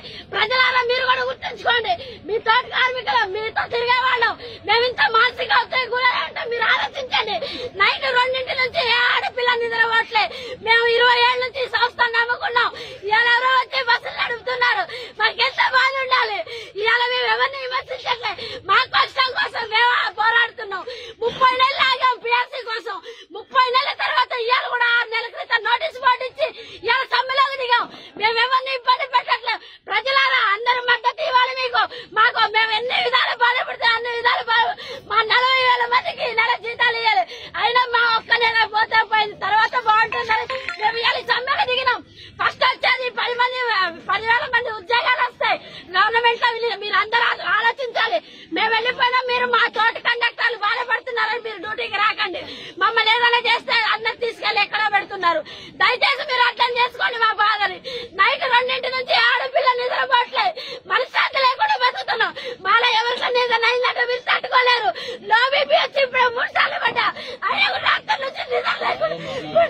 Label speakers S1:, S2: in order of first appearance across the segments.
S1: ప్రజలారా మీరు కూడా గుర్తుంచుకోండి మీ తోటి కార్మికులు మీతో తిరిగే వాళ్ళం మేము ఇంత మానసిక ఒత్తిడి గురయ్యంటే మీరు ఆలోచించండి నైట్ రెండింటి నుంచి ఏ ఆడపిల్ల నిద్రపోవట్లే మేము ఇరవై ఏళ్ళ నుంచి ఈ సంస్థ నమ్ముకున్నాం ఇవాళ ఎవరో వచ్చి బస్సులు నడుపుతున్నారు మాకు ఎంత బాధ ఉండాలి ఇవాళ మేము ఎవరిని విమర్శించట్లే మా కష్టం కోసం మేము పోరాడుతున్నాం ముప్పై నెలలు ఆగాం పిఎస్సీ కోసం ముప్పై నెలల తర్వాత ఇవాళ కూడా ఆరు నెలల క్రితం నోటీస్ బోర్డు ఇచ్చి ఇవాళ సమ్మెలోకి దిగాం మేము ఎవరిని ఇబ్బంది పెట్టట్లేదు ప్రజలారా అందరూ మద్దతు ఇవ్వాలి మీకు మాకు మేము ఎన్ని విధాలు బాధపడితే అన్ని విధాలు బాధ- మా నలభై వేల మందికి నెల జీతాలు ఇవ్వాలి అయినా మా ఒక్క నెల పోతే పోయింది తర్వాత బాగుంటుందని మేము ఇవాళ ఈ సమ్మెకు దిగినాం ఫస్ట్ వచ్చేది పది మంది పదివేల మంది ఉద్యోగాలు వస్తాయి గవర్నమెంట్ లో వీళ్ళు- మీరు అందరూ ఆ- ఆలోచించాలి మేము వెళ్ళిపోయినా మీరు మా తోటి కండక్టర్లు బాధపడుతున్నారని మీరు డ్యూటీకి రాకండి మమ్మల్ని ఏదైనా చేస్తే అందరు తీసుకెళ్లి ఎక్కడ పెడుతున్నారు దయచేసి మీరు అర్థం చేసుకోండి మా బాధని నైట్ రెండింటి నుంచి ఆడపిల్ల నిద్రపోవట్లేదు మనశ్శాంతి లేకుండా బతుకుతున్నాం మాలో ఎవరికన్నా ఏదైనా అయిందంటే మీరు తట్టుకోలేరు లో బీపీ వచ్చి ఇప్పుడు మూడు సార్లు పడ్డా అయినా కూడా అక్కడి నుంచి నిద్ర లేకుండా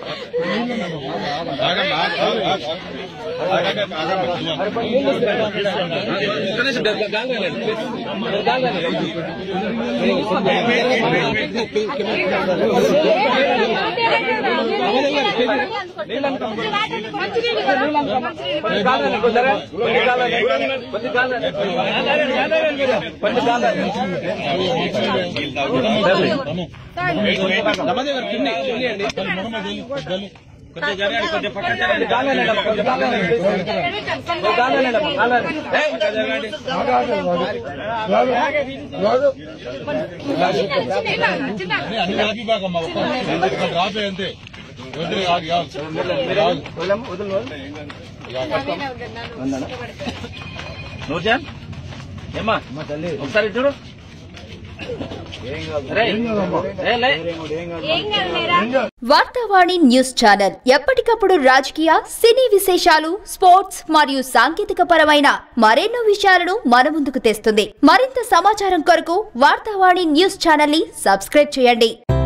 S2: అన్ని ఆగిపోకమ్మా ఒక్క రాపే అంతే వదిలే ఆగి ఆగు ఆగు.
S3: నూర్జాన్ ఏమ్మా ఒకసారి చూడు రేయ్. రేయ్, లే.
S4: వార్తావాణి న్యూస్ ఛానల్ ఎప్పటికప్పుడు రాజకీయ సినీ విశేషాలు స్పోర్ట్స్ మరియు సాంకేతిక పరమైన మరెన్నో విషయాలను మన ముందుకు తెస్తుంది మరింత సమాచారం కొరకు వార్తావాణి న్యూస్ ఛానల్ ని సబ్స్క్రైబ్ చేయండి